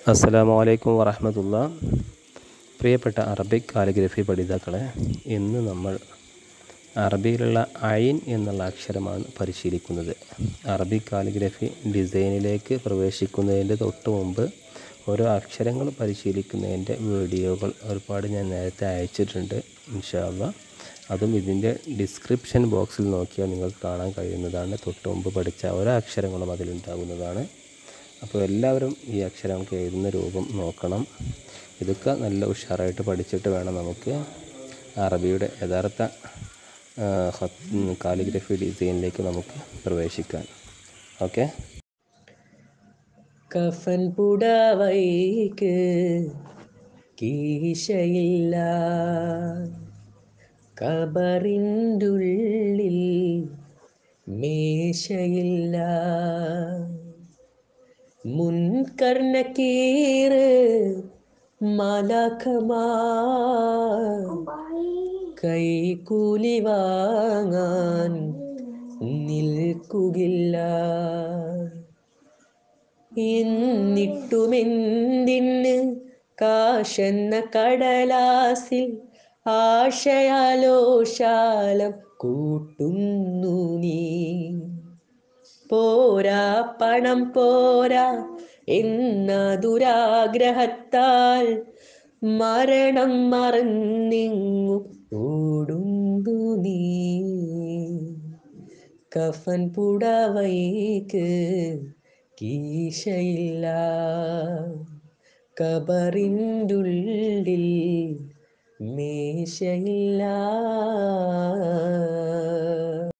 അസ്സലാമു അലൈക്കും വറഹമത്തുള്ള പ്രിയപ്പെട്ട അറബിക് കാലിഗ്രഫി പഠിതാക്കളെ ഇന്ന് നമ്മൾ അറബിയിലുള്ള ഐൻ എന്നുള്ള അക്ഷരമാണ് പരിശീലിക്കുന്നത് അറബിക് കാലിഗ്രഫി ഡിസൈനിലേക്ക് പ്രവേശിക്കുന്നതിൻ്റെ തൊട്ട് മുമ്പ് ഓരോ അക്ഷരങ്ങൾ പരിശീലിക്കുന്നതിൻ്റെ വീഡിയോകൾ ഒരുപാട് ഞാൻ നേരത്തെ അയച്ചിട്ടുണ്ട് ഇൻഷാല്ല അതും ഇതിൻ്റെ ഡിസ്ക്രിപ്ഷൻ ബോക്സിൽ നോക്കിയാൽ നിങ്ങൾക്ക് കാണാൻ കഴിയുന്നതാണ് തൊട്ട് മുമ്പ് പഠിച്ച ഓരോ അക്ഷരങ്ങളും അതിലുണ്ടാകുന്നതാണ് അപ്പോൾ എല്ലാവരും ഈ അക്ഷരങ്ങൾക്ക് എഴുതുന്ന രൂപം നോക്കണം ഇതൊക്കെ നല്ല ഉഷാറായിട്ട് പഠിച്ചിട്ട് വേണം നമുക്ക് അറബിയുടെ യഥാർത്ഥ കാലിഗ്രഫി ഡിസൈനിലേക്ക് നമുക്ക് പ്രവേശിക്കാൻ ഓക്കെ കഫൻ പുടവൈക്ക് കീശയില്ല കബറിൻ്റുള്ളിൽ മേശയില്ല മുൻകർണക്കീറ് മലക്കമാ കൈക്കൂലി വാങ്ങാൻ നിൽക്കുകില്ല എന്നിട്ടുമെന്തിന് കാശെന്ന കടലാസിൽ ആശയാലോശാലം കൂട്ടുന്നു നീ പോരാ പണം പോരാ എന്ന ദുരാഗ്രഹത്താൽ മരണം മറന്നിങ്ങു ഓടുന്നു നീ കഫൻ പുടവൈക്ക് കീശയില്ല കബറിൻ്റുള്ളിൽ മേശയില്ല